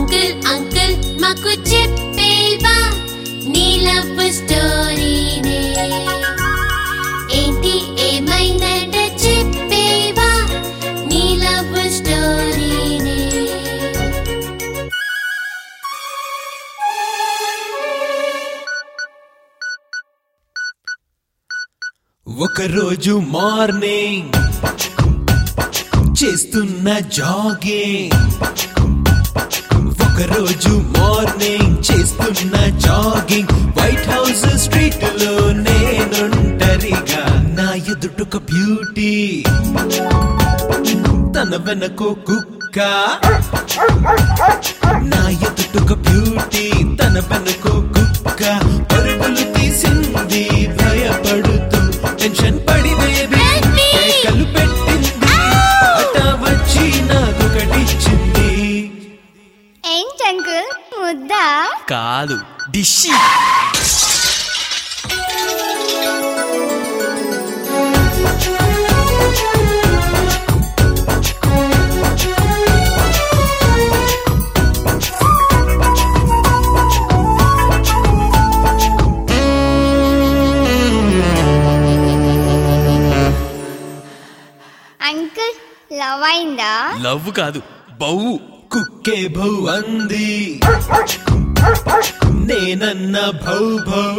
Uncle uncle మాకు చెప్పేవా నీ love స్టోరీనే ఏంటి ఏమైందంట చెప్పేవా నీ లవ్ స్టోరీనే ఒకరోజు మార్నింగ్ చేస్తున్న జాగింగ్ ఒకరోజు మార్నింగ్ చేస్తున్న జాగింగ్ వైట్ హౌస్ స్ట్రీట్ లో నేనుంటరిగా నా ఎదుటొక బ్యూటీ తన వెనకో కుక్క నా ఎదుటొక బ్యూటీ తన వెనకో కుక్క పరుగులు తీసింది భయపడుతూ టెన్షన్ పడి బేబీ Baby! కేకలు పెట్టింది అట వచ్చి నాకు కటిచ్చింది ఏంటి అంకుల్ ముద్దా కాదు డిషి అంకుల్ లవ్ అయిందా లవ్ కాదు బౌ కుక్కే భౌ అంది నేనన్న భౌ భౌ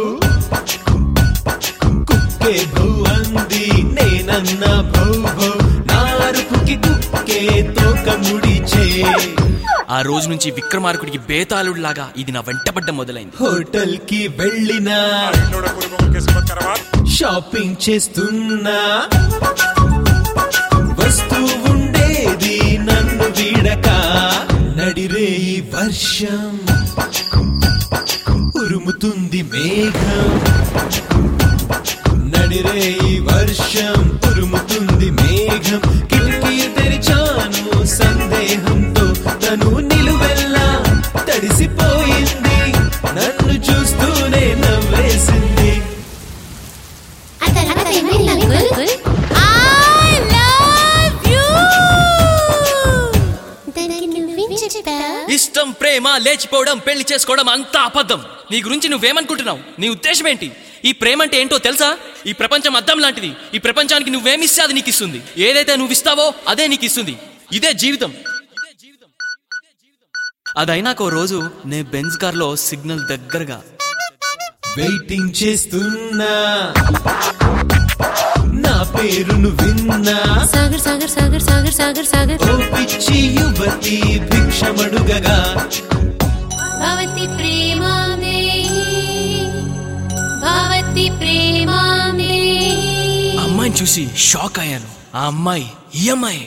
కుక్కే భౌ అంది నేనన్న భౌ భౌ నారుపుకి కుక్కే తోక ముడిచే ఆ రోజు నుంచి విక్రమార్కుడికి బేతాళుడిలాగా ఇది నా వెంటబడ్డ మొదలైంది హోటల్ కి వెళ్ళినా എന്നോട് കുടുംബം കിസ്മത് കരവാൻ షాపింగ్ చేస్తున్నా వస్తూ ఉండేది నన్ను వీడక నడిరే ఈ వర్షం ఉరుముతుంది మేఘం నడిరే ఈ వర్షం ఉరుముతుంది మేఘం కిటికీ తెరిచాను సందేహంతో తను నిలువెల్లా తడిసిపోయింది నన్ను చూస్తూనే నవ్వేసింది ఆ తర్వాత ఏమైంది అంకుల్ ఐ లవ్ యు దానికి నువ్వేం చెప్పావు ఇష్టం ప్రేమ లేచిపోవడం పెళ్లి చేసుకోవడం అంతా అబద్ధం నీ గురించి నువ్వేమనుకుంటున్నావు నీ ఉద్దేశం ఏంటి ఈ ప్రేమ అంటే ఏంటో తెలుసా ఈ ప్రపంచం అద్దం లాంటిది ఈ ప్రపంచానికి నువ్వేమిస్తే అది నీకు ఇస్తుంది ఏదైతే నువ్వు ఇస్తావో అదే నీకు ఇస్తుంది ఇదే జీవితం అదైనాక ఓ రోజు నే బెంజ్ కార్లో సిగ్నల్ దగ్గరగా వెయిటింగ్ చేస్తున్నా నా పేరును విన్నా సాగర్ సాగర్ సాగర్ సాగర్ సాగర్ సాగర్ ఓ పిచ్చి యువతి భిక్షమడుగగా భవతి ప్రేమామే భవతి ప్రేమామే ఆ అమ్మాయిని చూసి షాక్ అయ్యాను ఆ అమ్మాయి ఈ అమ్మాయి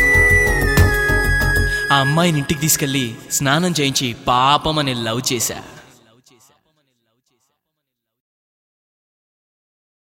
ఆ అమ్మాయిని ఇంటికి తీసుకెళ్లి స్నానం చేయించి పాపం అని లవ్ చేశా